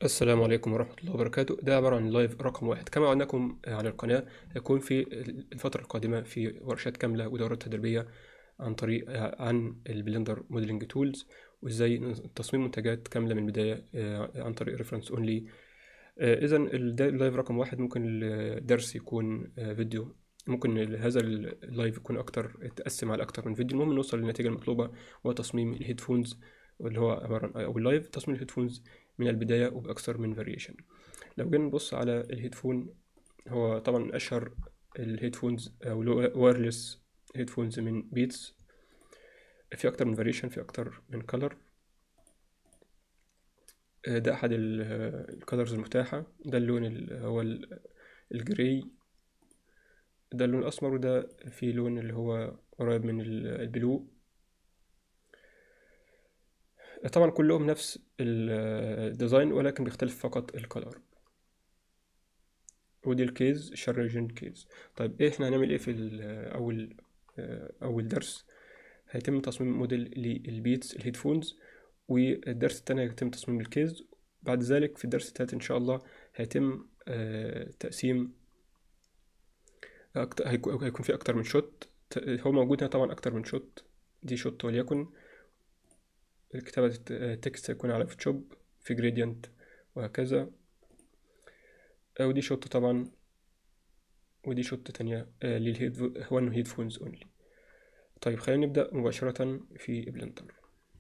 السلام عليكم ورحمة الله وبركاته ده عبارة عن لايف رقم واحد كما وعدناكم على القناة هيكون في الفترة القادمة في ورشات كاملة ودورات تدريبية عن طريق عن البلندر موديلنج تولز وازاي تصميم منتجات كاملة من البداية عن طريق ريفرنس اونلي اذا اللايف رقم واحد ممكن الدرس يكون فيديو ممكن هذا اللايف يكون اكتر يتقسم على اكتر من فيديو المهم نوصل للنتيجة المطلوبة وهو تصميم الهيدفونز اللي هو عبارة عن او اللايف تصميم الهيدفونز من البداية وبأكثر من فاريشن لو جينا نبص على الهيدفون هو طبعا أشهر الهيدفونز أو وايرلس هيدفونز من بيتس في أكتر من فاريشن في أكتر من كلر ده أحد الكلرز المتاحة ده اللون اللي هو الجراي ده اللون الأسمر وده في لون اللي هو قريب من البلو طبعا كلهم نفس الديزاين ولكن بيختلف فقط الكلر ودي الكيز شارجن كيز طيب ايه احنا هنعمل ايه في اول اول درس هيتم تصميم موديل للبيتس الهيدفونز والدرس التاني هيتم تصميم الكيز بعد ذلك في الدرس التالت ان شاء الله هيتم تقسيم هيكون في اكتر من شوت هو موجود هنا طبعا اكتر من شوت دي شوت وليكن كتابة التكست هيكون على فوتوشوب في جريدينت وهكذا ودي شوت طبعا ودي شوت تانية للهيد هو انه هيدفونز اونلي طيب خلينا نبدأ مباشرة في بلندر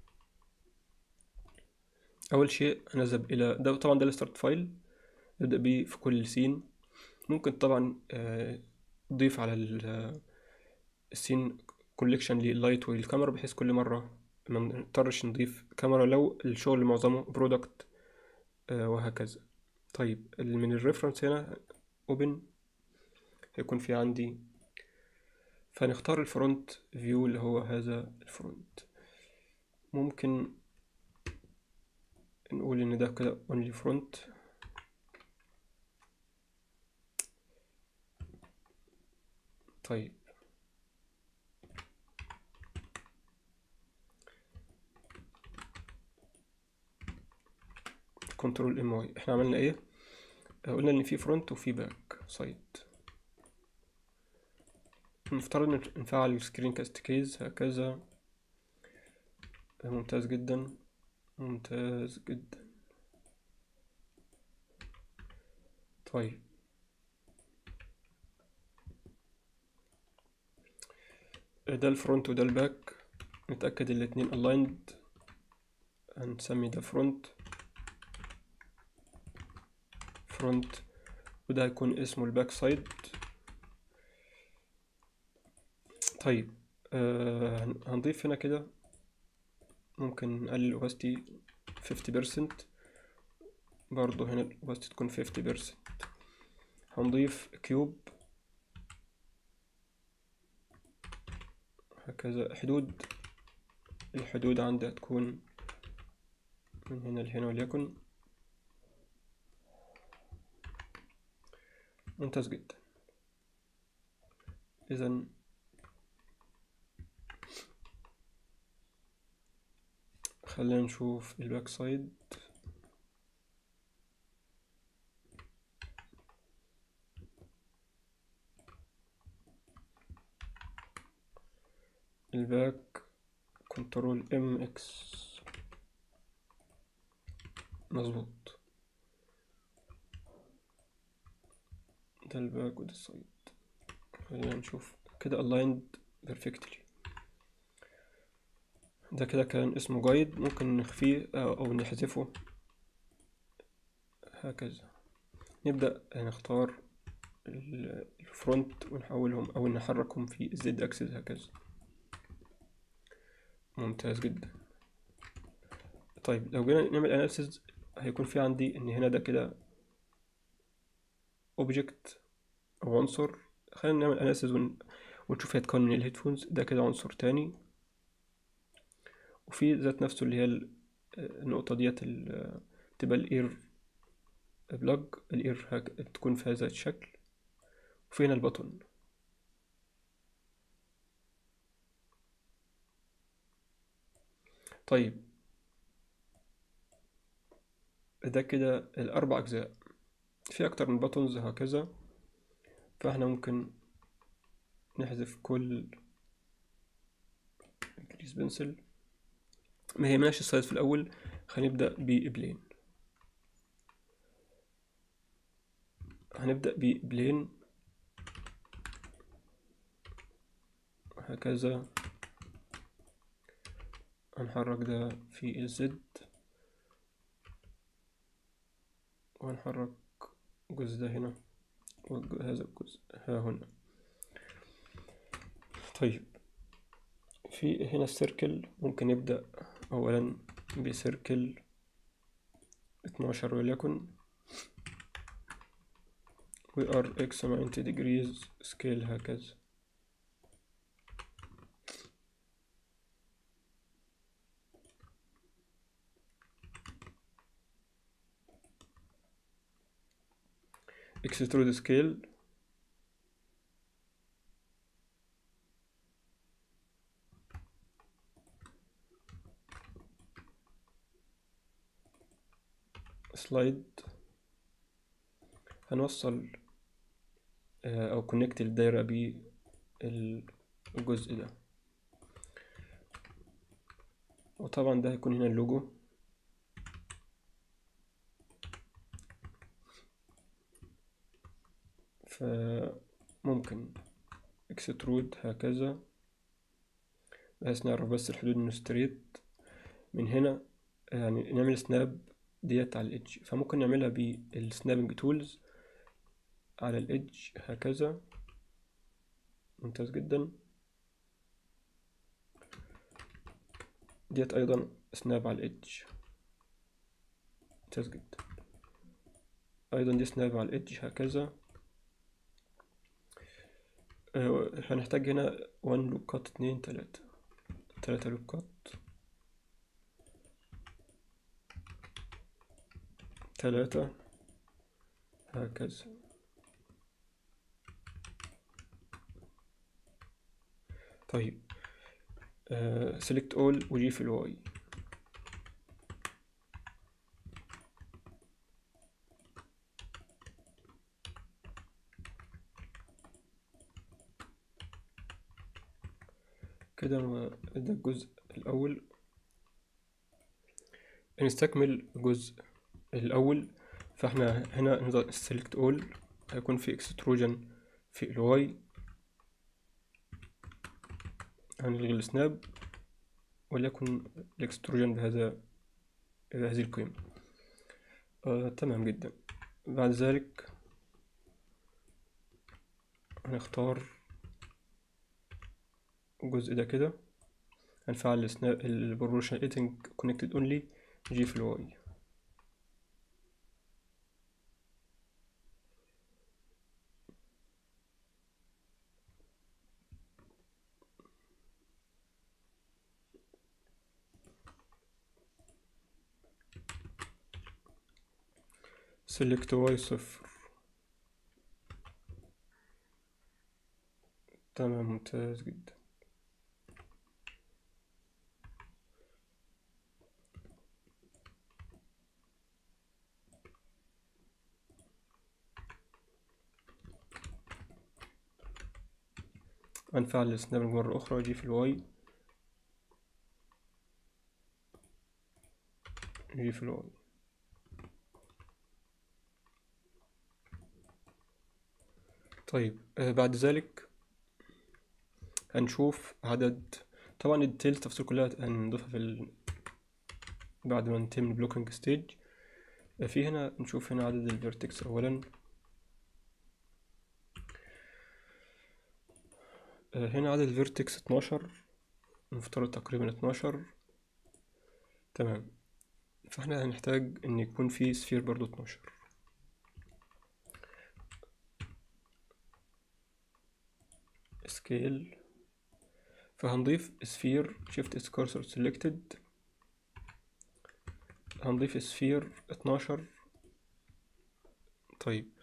أول شيء هنذهب إلى ده طبعا ده الستارت فايل نبدأ بيه في كل سين ممكن طبعا تضيف على السين كوليكشن لللايت والكاميرا بحيث كل مرة ما نضطرش نضيف كاميرا لو الشغل معظمه برودكت آه وهكذا طيب من الريفرنس هنا اوبن هيكون في عندي فنختار الفرونت فيو اللي هو هذا الفرونت ممكن نقول ان ده كده اونلي فرونت طيب كنترول ام واي احنا عملنا ايه قلنا ان في فرونت وفي باك سايد نفترض نفعل السكرين كاست كيز هكذا ممتاز جدا ممتاز جدا طيب ده الفرونت وده الباك نتأكد الاتنين aligned هنسمي ده فرونت فرونت وده هيكون اسمه الباك سايد طيب آه هنضيف هنا كده ممكن نقلل الاوباستي فيفتي بيرسنت برضو هنا الاوباستي تكون فيفتي بيرسنت هنضيف كيوب هكذا حدود الحدود عندها تكون من هنا لهنا وليكن ممتاز جدا اذا خلينا نشوف الباك سايد الباك كنترول ام اكس مظبوط ده الباك وده السايد خلينا نشوف كده aligned perfectly ده كده كان اسمه جايد ممكن نخفيه او نحذفه هكذا نبدأ نختار الفرونت ونحولهم او نحركهم في الزد اكسس هكذا ممتاز جدا طيب لو جينا نعمل اناليسيز هيكون في عندي ان هنا ده كده اوبجكت او عنصر خلينا نعمل اناليسيز ون... ونشوف هيتكون من الهيدفونز ده كده عنصر تاني وفي ذات نفسه اللي هي النقطة ديت تبقى الاير بلاج الاير هك... تكون في هذا الشكل وفي هنا البطن طيب ده كده الأربع أجزاء في أكتر من باتونز هكذا فاحنا ممكن نحذف كل انكريس بنسل ما يهمناش السايز في الأول هنبدأ ببلين هنبدأ ببلين هكذا هنحرك ده في الزد وهنحرك الجزء ده هنا وهذا الجزء ها هنا طيب في هنا السيركل ممكن نبدأ أولا بسيركل اتناشر وليكن we are x 90 degrees scale هكذا extrude scale سلايد هنوصل آه، او كونكت الدايرة بالجزء ده وطبعا ده هيكون هنا اللوجو فممكن اكسترود هكذا بحيث نعرف بس الحدود انه ستريت من هنا يعني نعمل سناب ديت على الإدج فممكن نعملها بالسنابنج تولز على الإدج هكذا ممتاز جدا ديت أيضا سناب على الإدج ممتاز جدا أيضا دي سناب على الإدج هكذا آه، هنحتاج هنا وان لوكات اتنين تلاتة تلاتة لوكات تلاتة هكذا طيب سيلكت اول وجي في الواي كده ما- ده الجزء الأول نستكمل الجزء الأول فاحنا هنا نضغط select all هيكون في اكستروجن في الواي هنلغي السناب وليكن الاكستروجن بهذا بهذه القيمة آه تمام جدا بعد ذلك هنختار الجزء ده كده هنفعل السناب البروشن ايتنج كونكتد اونلي جي في الواي select واي صفر تمام ممتاز جدا هنفعل السنابنج مرة أخرى وأجي في الواي نجي في الواي طيب آه بعد ذلك هنشوف عدد طبعا الديتيلز التفاصيل كلها هنضيفها في ال... بعد ما نتم البلوكينج ستيج في هنا نشوف هنا عدد الفيرتكس أولا آه، هنا عدد الفيرتكس اتناشر نفترض تقريبا اتناشر تمام فاحنا هنحتاج ان يكون في سفير برضو اتناشر سكيل فهنضيف سفير شيفت اس كورسور سيلكتد هنضيف سفير اتناشر طيب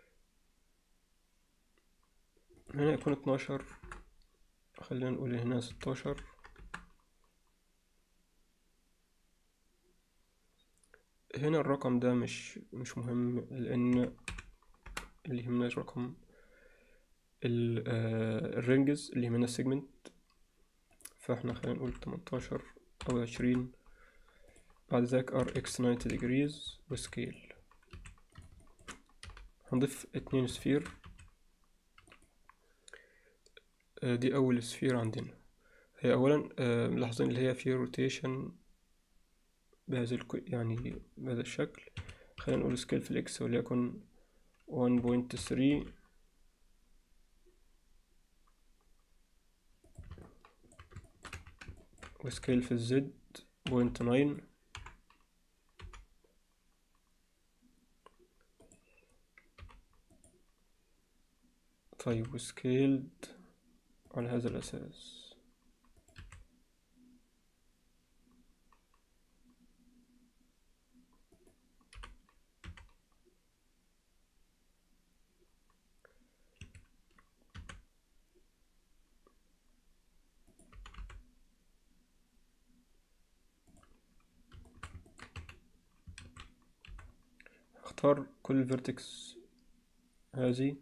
هنا يكون اتناشر خلينا نقول هنا ستاشر هنا الرقم ده مش مش مهم لأن اللي يهمنا الرقم ال- آه، الرينجز اللي يهمنا السيجمنت فاحنا خلينا نقول تمنتاشر أو عشرين بعد ذلك ار اكس 90 degrees وسكيل هنضيف اتنين سفير آه، دي أول سفير عندنا هي أولا آه، ملاحظين اللي هي في روتيشن بهذا الكو يعني بهذا الشكل خلينا نقول سكيل في الإكس وليكن 1.3 وسكيل في الزد بوينت ناين طيب وسكيلد على هذا الأساس اختار كل فيرتكس هذه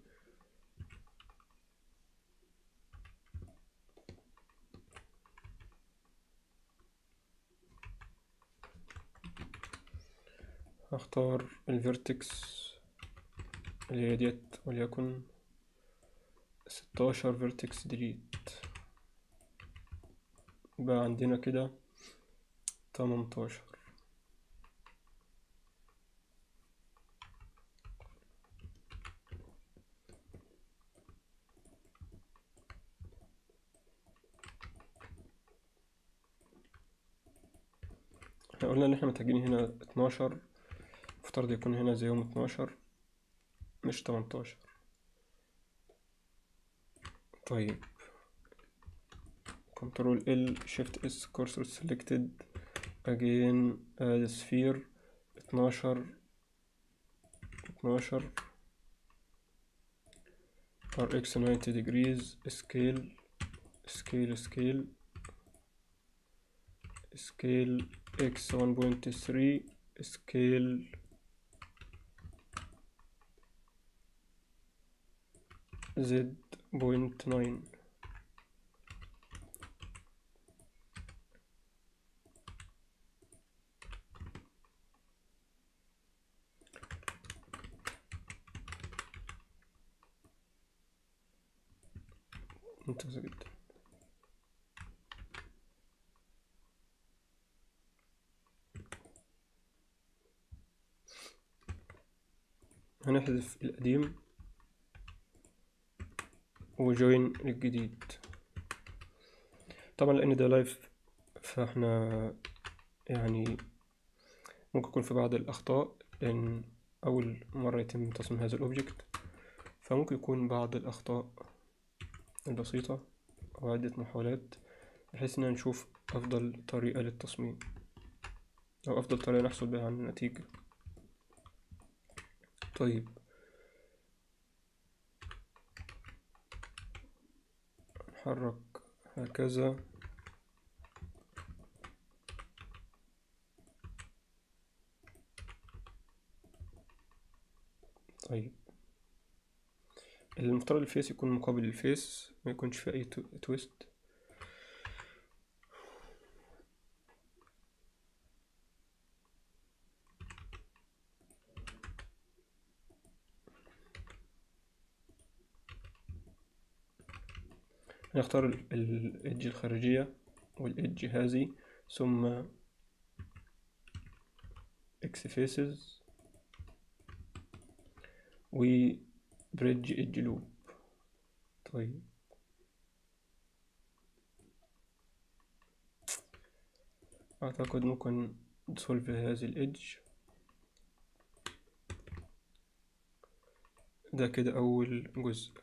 هختار الفيرتكس اللي هي ديت وليكن ستاشر فيرتكس ديليت بقى عندنا كده تمنتاشر احنا قلنا ان احنا محتاجين هنا اتناشر مفترض يكون هنا زيهم اتناشر مش تمنتاشر طيب كنترول ال شيفت اس كورسور سيلكتد again add sphere اتناشر اتناشر rx 90 degrees scale scale scale scale x 1.3 scale z point nine ممتازة جدا هنحذف القديم وجوين الجديد طبعا لان ده لايف فاحنا يعني ممكن يكون في بعض الاخطاء لان اول مرة يتم تصميم هذا الاوبجكت فممكن يكون بعض الاخطاء البسيطة او عدة محاولات بحيث ان نشوف افضل طريقة للتصميم او افضل طريقة نحصل بها على النتيجة طيب نحرك هكذا طيب المفترض الفيس يكون مقابل للفيس ما يكونش فيه اي تو- تويست هنختار الإدج الخارجية والإدج هذه ثم إكس فيسز وبريدج إدج لوب طيب أعتقد ممكن نسولف هذه الإدج ده كده أول جزء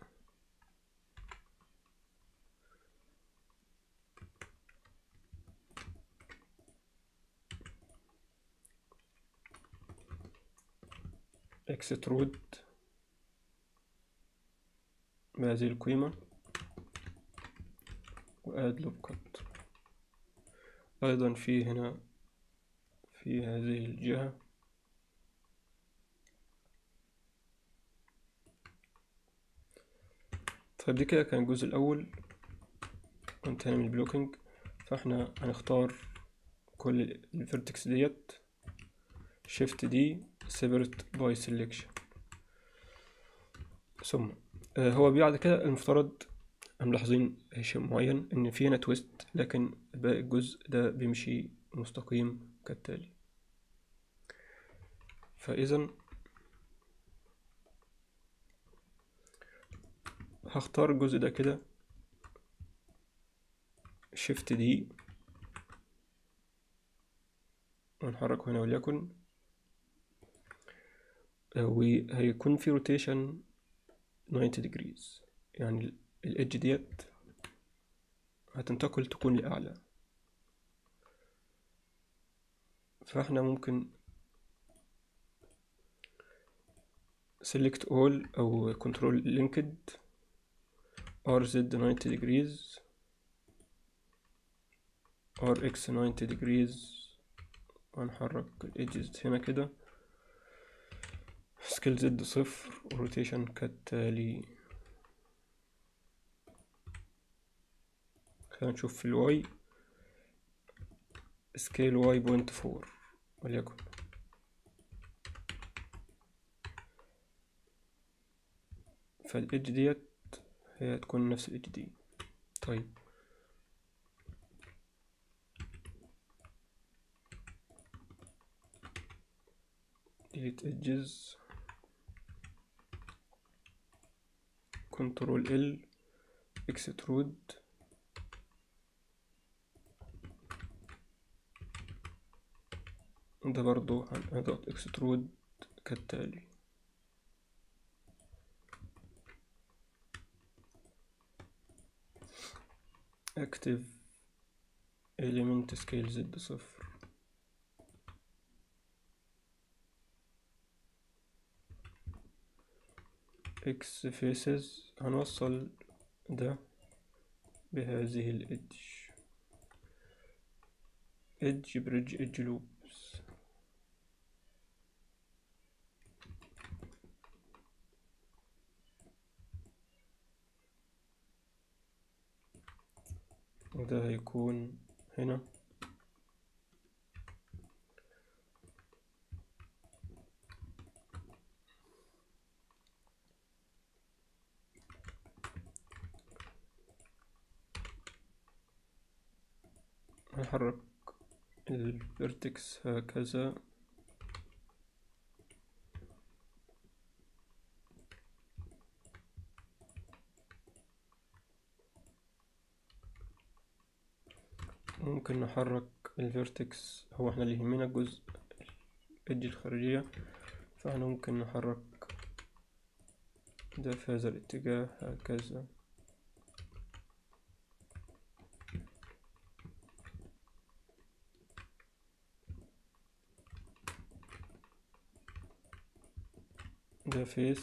اكسترود بهذه القيمة واد لوب كات أيضا في هنا في هذه الجهة طيب دي كده كان الجزء الأول وانتهينا من البلوكينج فاحنا هنختار كل الفيرتكس ديت شيفت دي سيبرت باي سيلكشن ثم آه، هو بعد كده المفترض ملاحظين شيء معين ان في هنا تويست لكن باقي الجزء ده بيمشي مستقيم كالتالي فاذا هختار الجزء ده كده شيفت دي ونحركه هنا وليكن آه، وهيكون في روتيشن 90 degrees يعني الإدج ديت هتنتقل تكون لأعلى فاحنا ممكن select all أو control linked RZ 90 degrees RX 90 degrees هنحرك الإدجز هنا كده سكيل زد صفر وروتيشن كالتالي خلينا نشوف في الواي سكيل واي بوينت فور وليكن فالإدج ديت هي تكون نفس الإدج دي طيب delete edges control L extrude ده برضو هنضغط extrude كالتالي active element scale زد صفر x faces هنوصل ده بهذه الإدج إدج بريدج إدج لوبس وده هيكون هنا هنحرك الفيرتكس هكذا ممكن نحرك الفيرتكس هو احنا اللي يهمنا الجزء الإدج الخارجية فاحنا ممكن نحرك ده في هذا الاتجاه هكذا ده فيس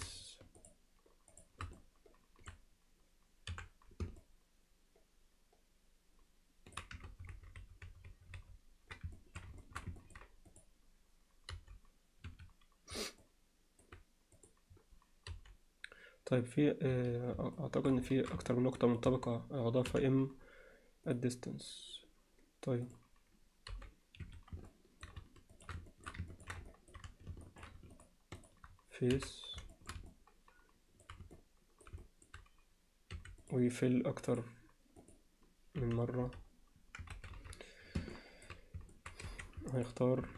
طيب في آه، أعتقد إن في أكتر من نقطة منطبقة أضافها إم الديستنس طيب فيس ويفل أكتر من مرة هيختار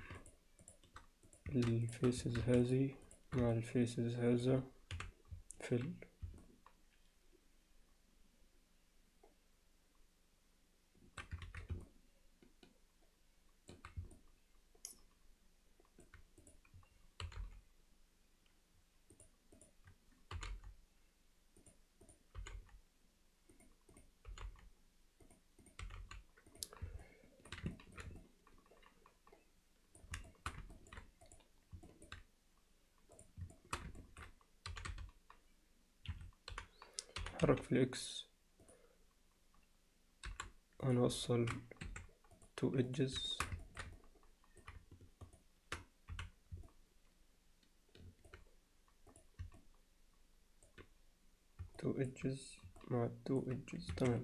الفيسز هذه مع الفيسز هذا فل نتحرك في الإكس هنوصل two edges two edges مع التو ايدجز تمام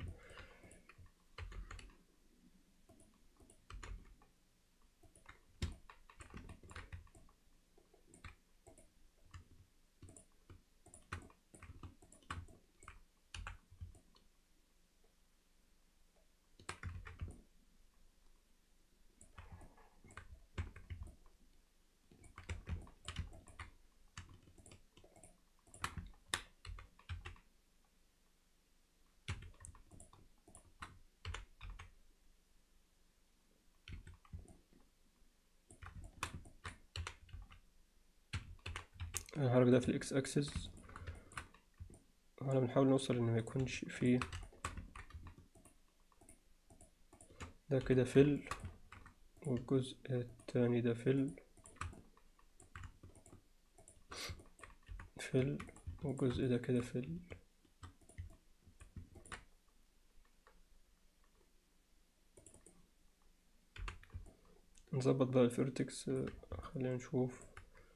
الحركة ده في الاكس اكسس احنا بنحاول نوصل ان ما يكونش فيه ده كده فل والجزء التاني ده فل فل والجزء ده كده فل نظبط بقى الفيرتكس خلينا نشوف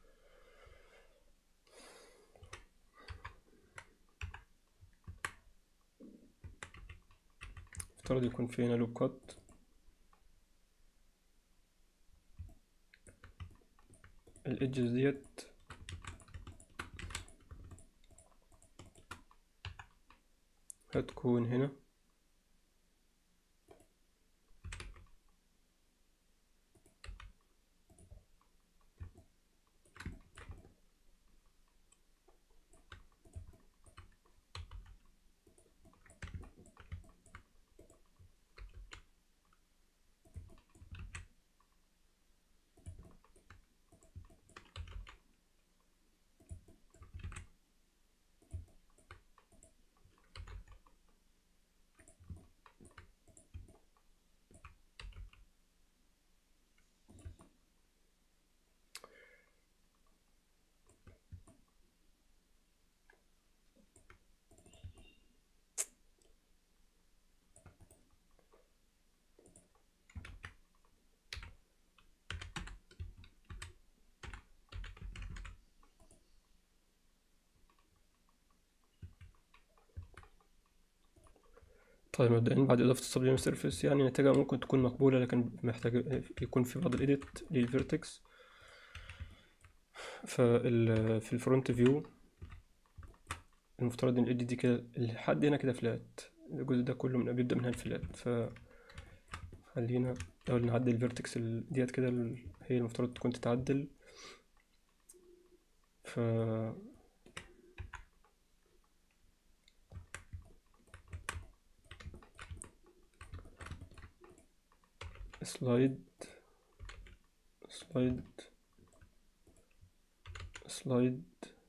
افترض يكون في هنا لوب كات الادجز ديت هتكون هنا طيب مبدئيا بعد إضافة السبليم سيرفيس يعني نتيجة ممكن تكون مقبولة لكن محتاج يكون في بعض الإيديت للفيرتكس فال في الفرونت فيو المفترض إن الإيديت دي كده لحد هنا كده فلات الجزء ده كله من بيبدأ من هنا الفلات ف خلينا أول نعدل الفيرتكس ال- ديت كده ال- هي المفترض تكون تتعدل ف سلايد سلايد سلايد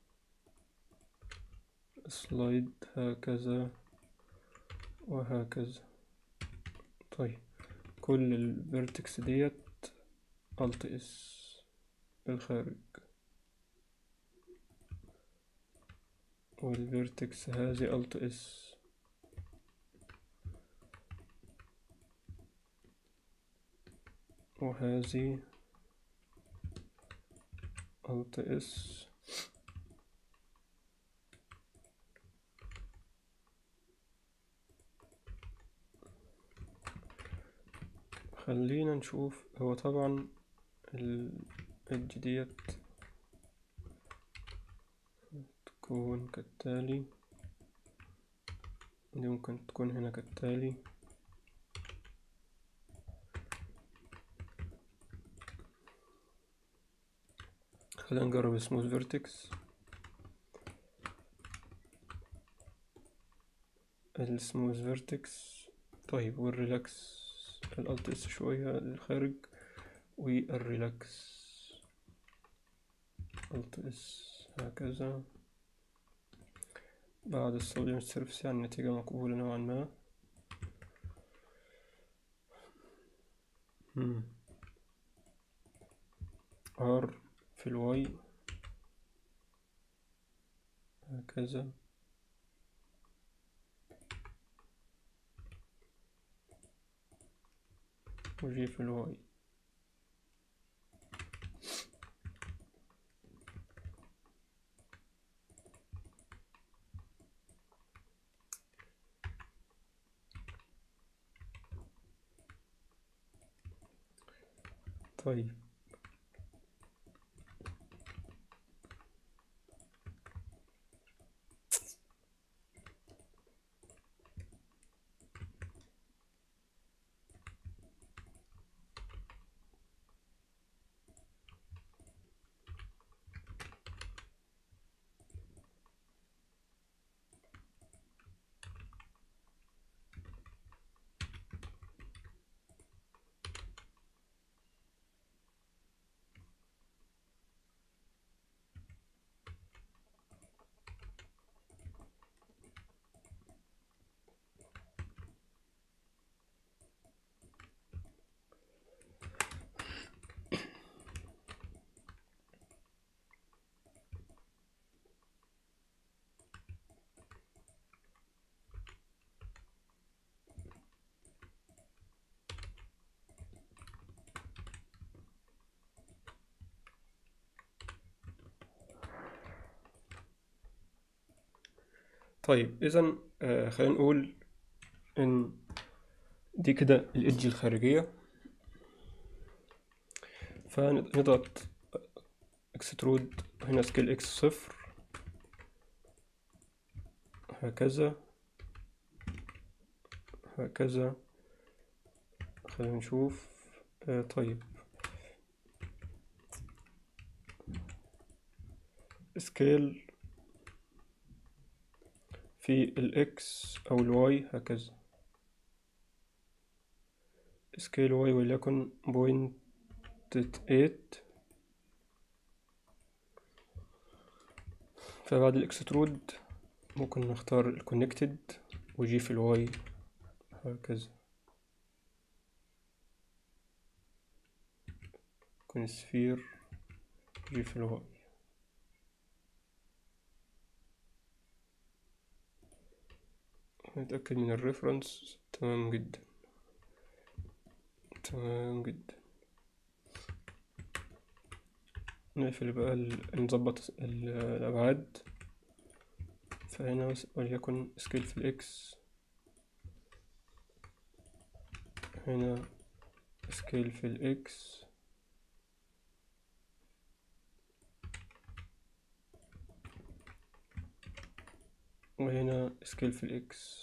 سلايد هكذا وهكذا طيب كل الفيرتكس ديت الت اس الخارج والفيرتكس هذه الت اس وهذه الت اس خلينا نشوف هو طبعا الإدج ديت تكون كالتالي دي ممكن تكون هنا كالتالي خلينا نجرب سموث فيرتكس السموث فيرتكس طيب والريلاكس الالت اس شوية للخارج والريلاكس الت اس هكذا بعد الصوديوم سيرفس يعني النتيجة مقبولة نوعا ما مم. ار في الواي هكذا وجي في الواي طيب طيب إذا آه خلينا نقول إن دي كده الإدج الخارجية فنضغط اكسترود هنا سكيل اكس صفر هكذا هكذا خلينا نشوف آه طيب سكيل في الاكس او الواي هكذا سكيل واي وليكن بوينت ايت فبعد الاكسترود ممكن نختار الكونكتد وجي في الواي هكذا يكون سفير جي في الواي نتأكد من الريفرنس تمام جدا تمام جدا نقفل بقى ال- نظبط ال- الأبعاد فهنا وليكن سكيل في الإكس هنا سكيل في الإكس وهنا سكيل في الإكس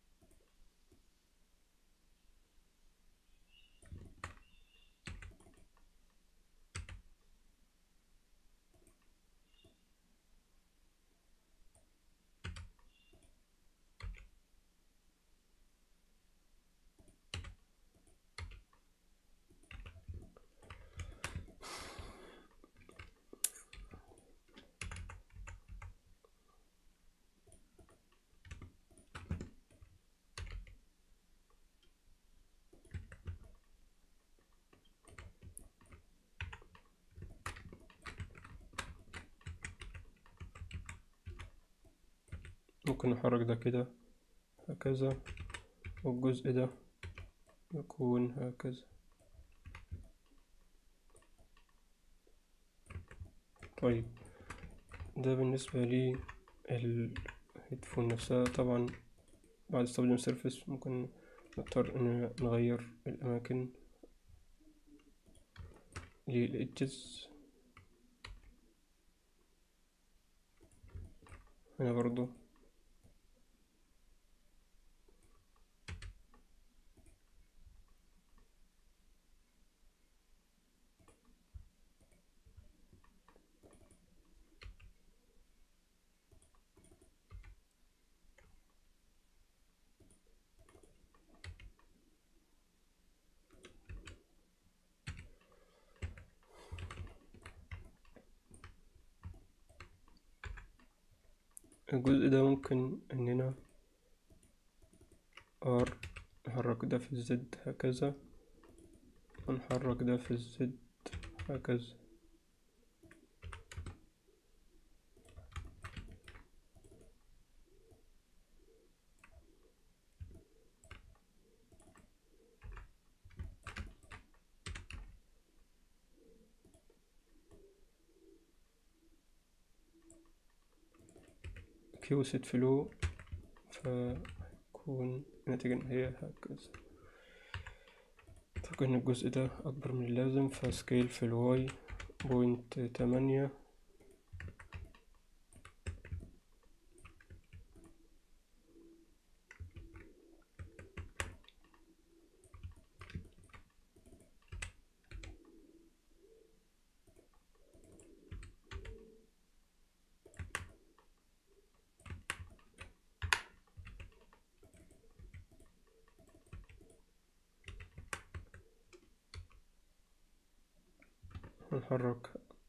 ممكن نحرك ده كده هكذا والجزء ده يكون هكذا طيب ده بالنسبة لي الهيدفون نفسها طبعا بعد استخدام سيرفس ممكن نضطر ان نغير الاماكن للإدجز هنا برضو الجزء ده ممكن اننا ار نحرك ده في الزد هكذا ونحرك ده في الزد هكذا كيو ست فلو فيكون النتيجة إن هي هكذا أعتقد إن الجزء ده أكبر من اللازم فسكيل في الواي بوينت تمانية هنحرك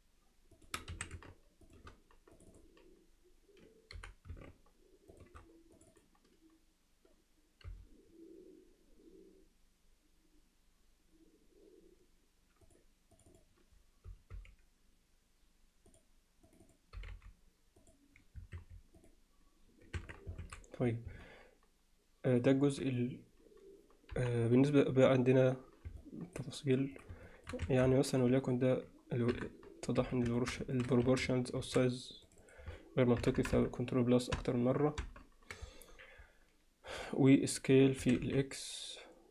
طيب آه، ده الجزء ال... آه، بالنسبة بقى عندنا تفاصيل يعني مثلا وليكن ده ال- اتضح ان البروبورشنز او السايز غير منطقي فكنترول بلس اكتر من مرة وسكيل في الاكس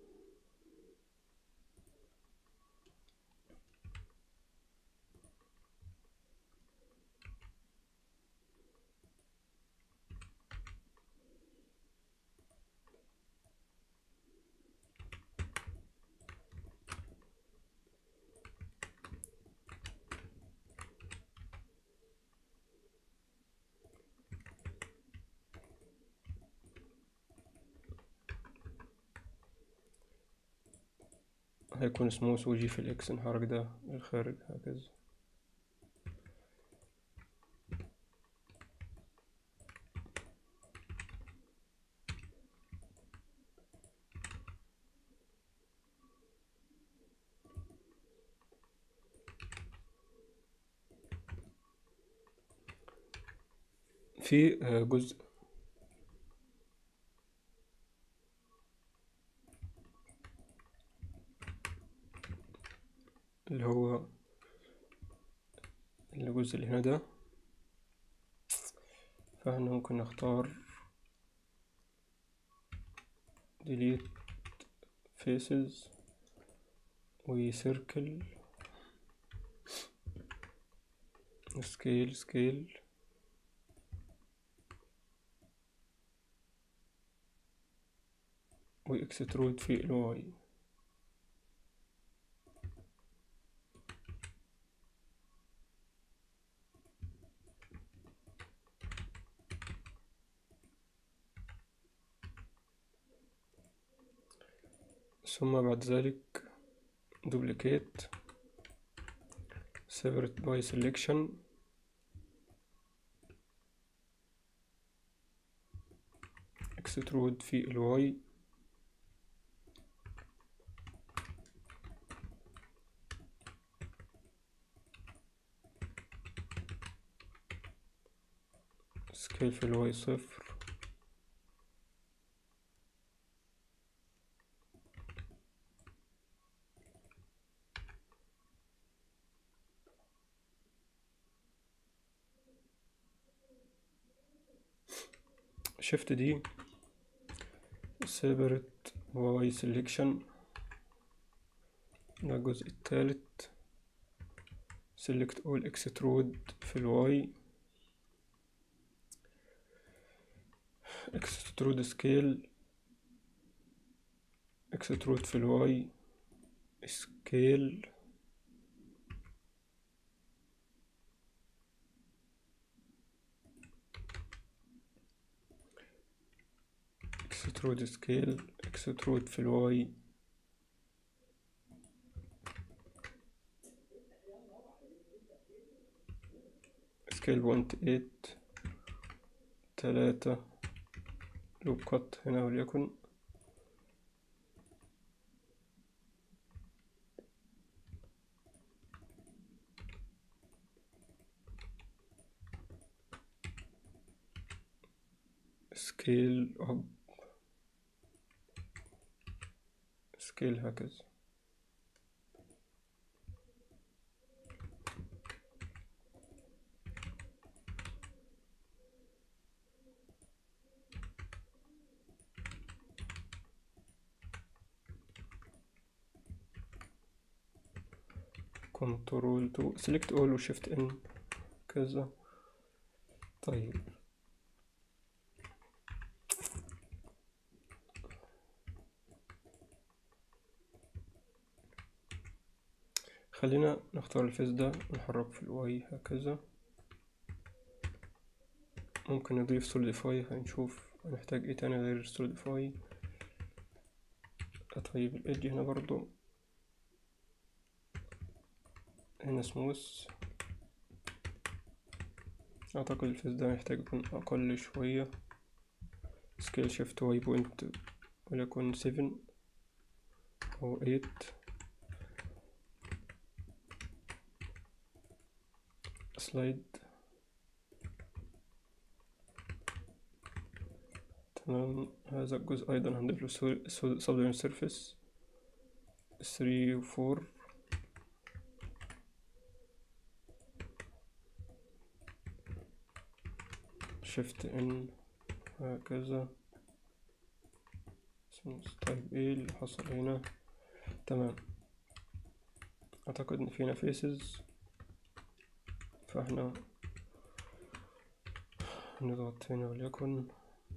هيكون سموث ويجي في الاكس نحرك ده للخارج هكذا في آه، جزء اللي هو الجزء اللي هنا ده فاحنا ممكن نختار delete faces وسيركل سكيل سكيل واكسترود في الواي ثم بعد ذلك duplicate separate by selection extrude في الواي سكيل في الواي صفر شيفت دي separate y selection ده الجزء الثالث select all extrude في الواي extrude scale extrude في الواي scale extrude scale extrude في الواي سكيل بوينت ايت تلاتة لوب كات هنا وليكن سكيل اب سكيل هكذا كنترول تو سيلكت اول وشيفت ان كذا طيب خلينا نختار الفيس ده ونحرك في الواي هكذا ممكن نضيف سوليديفاي هنشوف هنحتاج ايه تاني غير سوليديفاي طيب الايدج هنا برضو هنا سموث اعتقد الفيس ده محتاج يكون اقل شوية سكيل شيفت واي بوينت وليكن سيفن او ايت سلايد تمام هذا الجزء أيضا هنضيف له سبلمنت سيرفيس 3 و 4 شيفت ان هكذا طيب ايه اللي حصل هنا تمام اعتقد ان فينا فيسز فاحنا نضغط هنا وليكن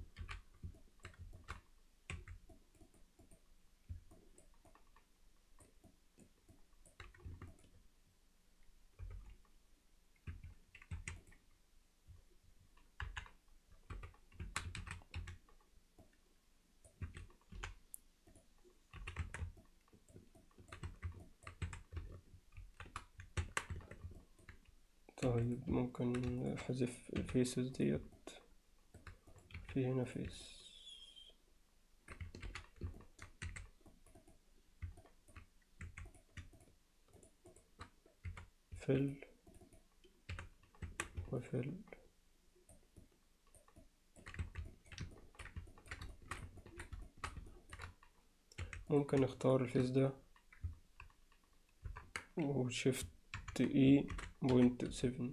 طيب ممكن احذف الفيسز ديت في هنا فيس فل وفل ممكن نختار الفيس ده وشيفت اي بوينت سفن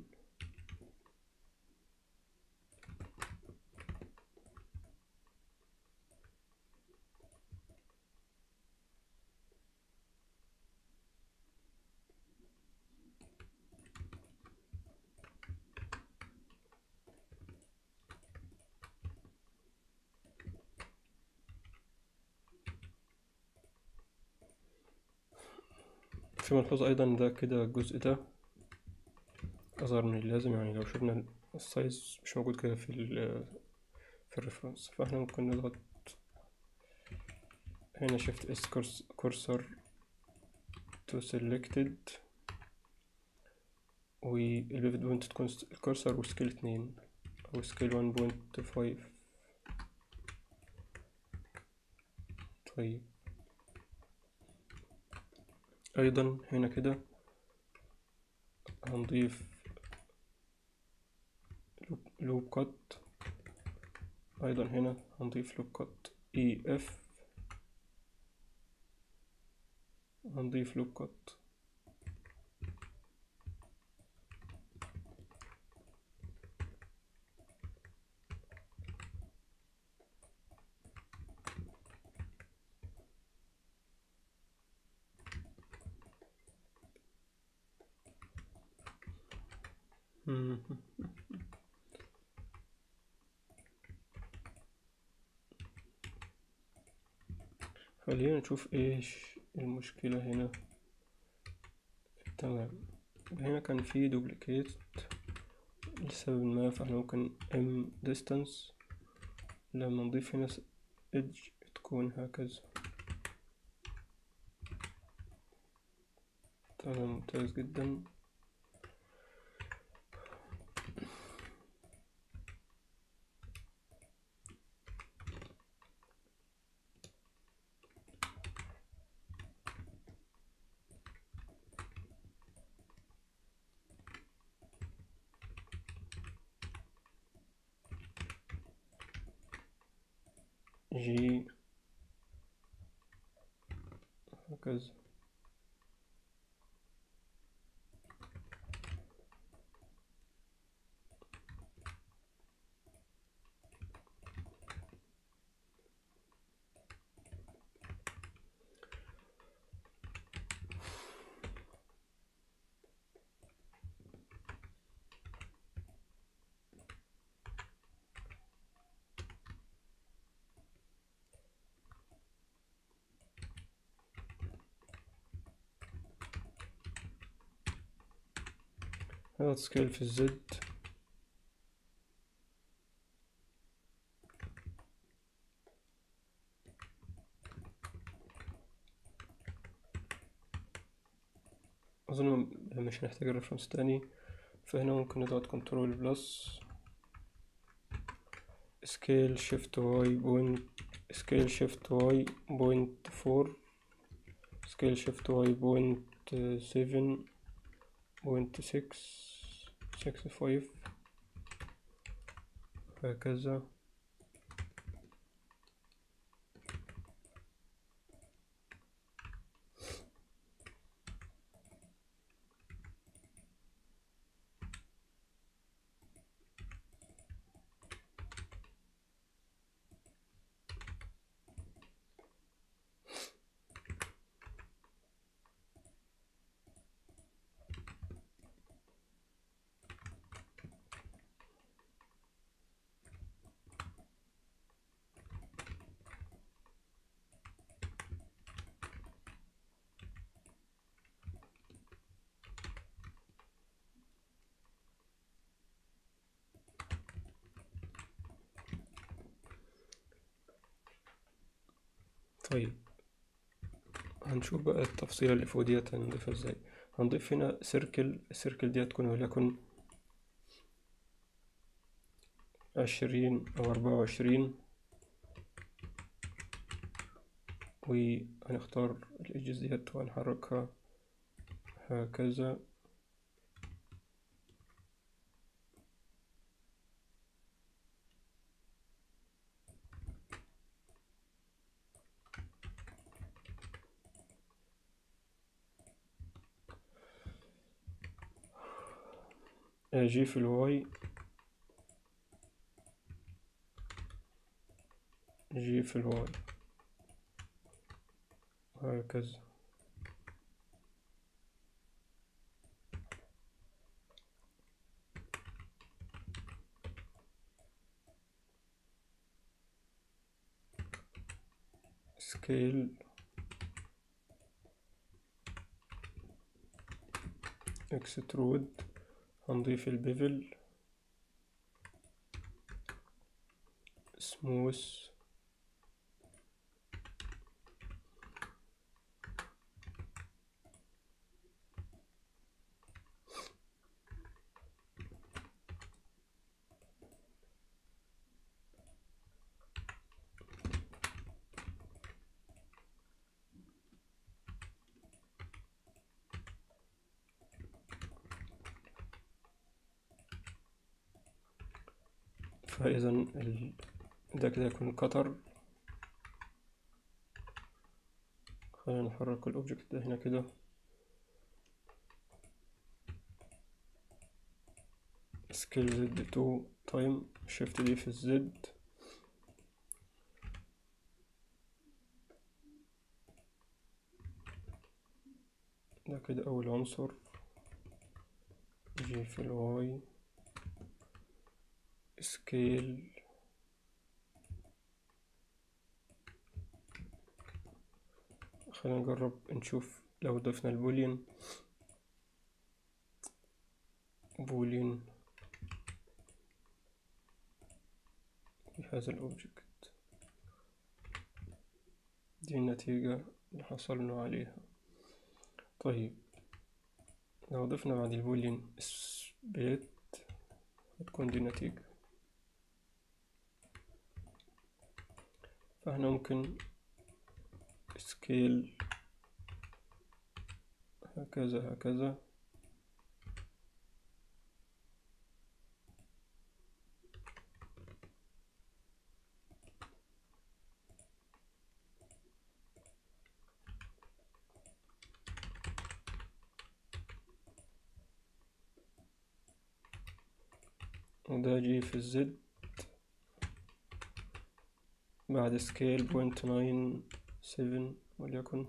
في ملحوظة أيضا ده كده الجزء ده أصغر من اللازم يعني لو شفنا السايز مش موجود كده في ال في الريفرنس فاحنا ممكن نضغط هنا شيفت اس كورسر تو سيلكتد والبيفت بوينت تكون الكورسر وسكيل اتنين أو سكيل ون بوينت فايف طيب أيضا هنا كده هنضيف لوب كات أيضا هنا هنضيف لوب كات اي اف هنضيف لوب كات خلينا نشوف ايش المشكلة هنا تمام هنا كان في دوبليكيت لسبب ما فاحنا ممكن ام distance لما نضيف هنا edge تكون هكذا تمام ممتاز جدا جي هكذا هضغط سكيل في الزد أظن مش هنحتاج الريفرنس تاني فهنا ممكن نضغط كنترول بلس سكيل شيفت واي بوينت سكيل شيفت واي بوينت فور سكيل شيفت واي بوينت سيفن بوينت سكس سكس فايف هكذا طيب هنشوف بقى التفصيلة اللي فوق ديت هنضيفها ازاي هنضيف هنا سيركل السيركل ديت تكون وليكن عشرين أو أربعة وعشرين وهنختار الإيدجز ديت وهنحركها هكذا جي في الواي جي في الواي وهكذا سكيل اكسترود هنضيف البيفل سموث فإذا ال... ده كده يكون قطر خلينا نحرك الأوبجكت ده هنا كده سكيل زد تو تايم شيفت دي في الزد ده كده أول عنصر جي في الواي سكيل خلينا نجرب نشوف لو ضفنا البولين بولين في هذا الأوبجكت دي النتيجة اللي حصلنا عليها طيب لو ضفنا بعد البولين سبليت هتكون دي النتيجة فاحنا ممكن سكيل هكذا هكذا وده جي في الزد بعد سكيل بوينت ناين سفن وليكن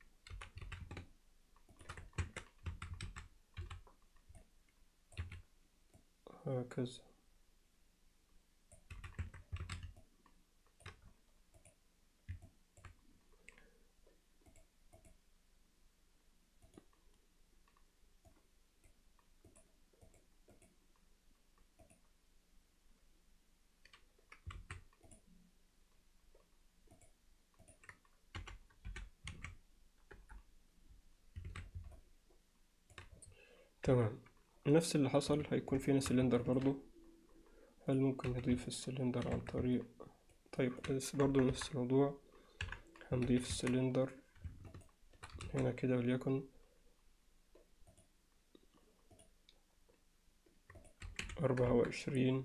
هكذا تمام نفس اللي حصل هيكون فينا سلندر برضو هل ممكن نضيف السلندر عن طريق طيب بس برضو نفس الموضوع هنضيف السلندر هنا كده وليكن أربعة وعشرين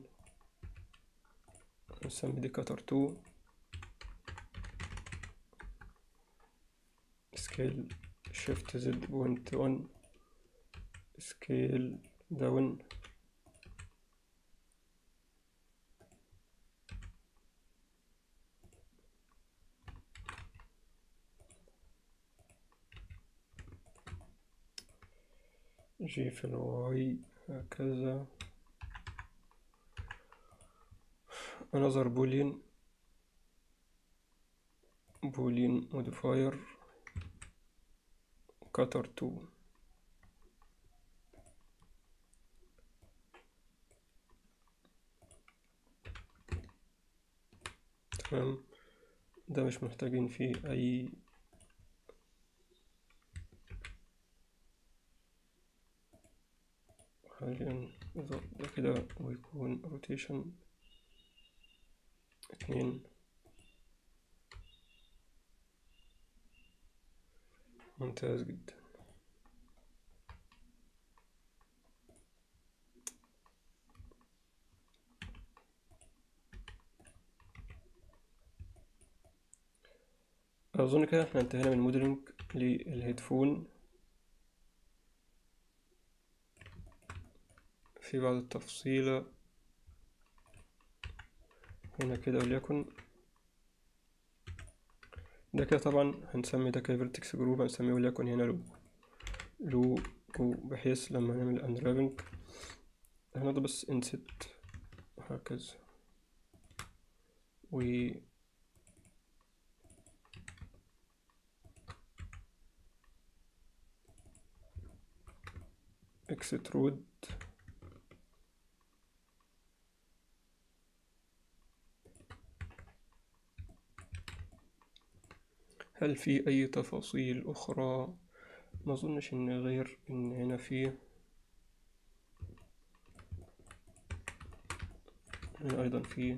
نسمي دي كتر تو سكيل شيفت زد بوينت ون سكيل داون جي في الواي هكذا another boolean boolean modifier cutter 2 تمام ده مش محتاجين فيه أي خلينا نظبط ده كده ويكون روتيشن اتنين ممتاز جدا أظن كده احنا انتهينا من الموديلنج للهيدفون في بعض التفصيلة هنا كده وليكن ده كده طبعا هنسمي ده كده فيرتكس جروب هنسميه وليكن هنا لو لو بحيث لما نعمل انرابنج هنضغط بس انست هكذا و اكسترود هل في أي تفاصيل أخرى ما أظنش إن غير إن هنا في هنا أيضا في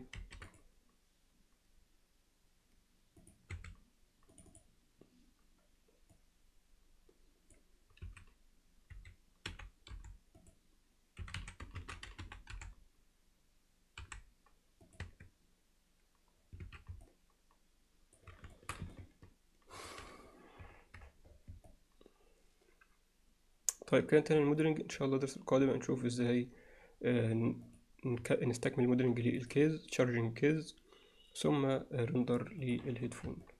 طيب كده انتهينا من الموديلنج ان شاء الله الدرس القادم هنشوف ازاي آه، نك- نستكمل الموديلنج للكيز تشارجنج كيز ثم رندر للهيدفون